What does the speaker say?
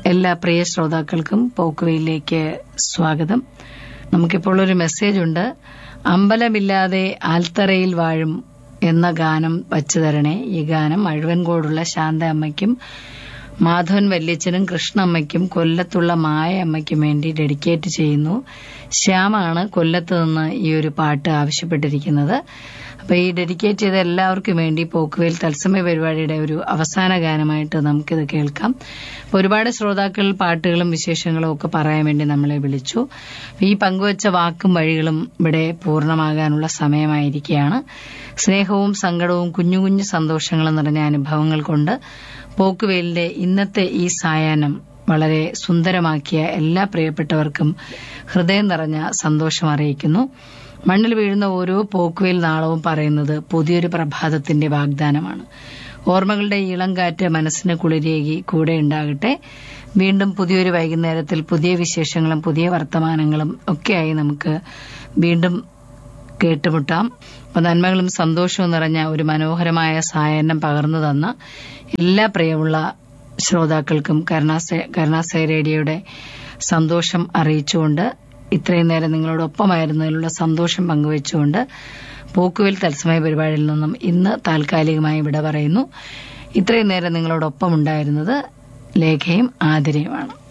എല്ലാ പ്രിയ ശ്രോതാക്കൾക്കും പോക്കുവയിലേക്ക് സ്വാഗതം നമുക്കിപ്പോൾ ഒരു മെസ്സേജ് ഉണ്ട് അമ്പലമില്ലാതെ ആൽത്തറയിൽ വാഴും എന്ന ഗാനം വച്ചു തരണേ ഈ ഗാനം അഴുവൻകോടുള്ള ശാന്ത അമ്മയ്ക്കും മാധവൻ വല്യച്ഛനും കൃഷ്ണമ്മയ്ക്കും കൊല്ലത്തുള്ള മായ അമ്മയ്ക്കും വേണ്ടി ഡെഡിക്കേറ്റ് ചെയ്യുന്നു ശ്യാമാണ് കൊല്ലത്ത് നിന്ന് ഈ ഒരു പാട്ട് ആവശ്യപ്പെട്ടിരിക്കുന്നത് അപ്പൊ ഈ ഡെഡിക്കേറ്റ് ചെയ്ത എല്ലാവർക്കും വേണ്ടി പോക്കുവേൽ തത്സമയ പരിപാടിയുടെ ഒരു അവസാന ഗാനമായിട്ട് നമുക്കിത് കേൾക്കാം അപ്പൊ ഒരുപാട് ശ്രോതാക്കൾ പാട്ടുകളും വിശേഷങ്ങളും ഒക്കെ പറയാൻ വേണ്ടി നമ്മളെ വിളിച്ചു ഈ പങ്കുവച്ച വാക്കും വഴികളും ഇവിടെ പൂർണ്ണമാകാനുള്ള സമയമായിരിക്കുകയാണ് സ്നേഹവും സങ്കടവും കുഞ്ഞു കുഞ്ഞു സന്തോഷങ്ങളും നിറഞ്ഞ അനുഭവങ്ങൾ കൊണ്ട് പോക്കുവേലിന്റെ ഇന്നത്തെ ഈ സായാഹ്നം വളരെ സുന്ദരമാക്കിയ എല്ലാ പ്രിയപ്പെട്ടവർക്കും ഹൃദയം നിറഞ്ഞ സന്തോഷം അറിയിക്കുന്നു മണ്ണിൽ വീഴുന്ന ഓരോ പോക്കുവേൽ നാളവും പറയുന്നത് പുതിയൊരു പ്രഭാതത്തിന്റെ വാഗ്ദാനമാണ് ഓർമ്മകളുടെ ഇളം കാറ്റ് മനസ്സിന് കുളിരേകി കൂടെ ഉണ്ടാകട്ടെ വീണ്ടും പുതിയൊരു വൈകുന്നേരത്തിൽ പുതിയ വിശേഷങ്ങളും പുതിയ വർത്തമാനങ്ങളും ഒക്കെയായി നമുക്ക് വീണ്ടും കേട്ടുമുട്ടാം അപ്പൊ നന്മകളും സന്തോഷവും നിറഞ്ഞ ഒരു മനോഹരമായ സായനം പകർന്നു തന്ന എല്ലാ പ്രിയമുള്ള ശ്രോതാക്കൾക്കും കരുണാസേ കരുണാസേ റേഡിയോയുടെ സന്തോഷം അറിയിച്ചുകൊണ്ട് ഇത്രയും നേരം നിങ്ങളോടൊപ്പമായിരുന്നതിലുള്ള സന്തോഷം പങ്കുവച്ചുകൊണ്ട് പോക്കുവിൽ തത്സമയ പരിപാടിയിൽ നിന്നും ഇന്ന് താൽക്കാലികമായി ഇവിടെ പറയുന്നു ഇത്രയും നേരം നിങ്ങളോടൊപ്പം ഉണ്ടായിരുന്നത് ലേഖയും ആതിരയുമാണ്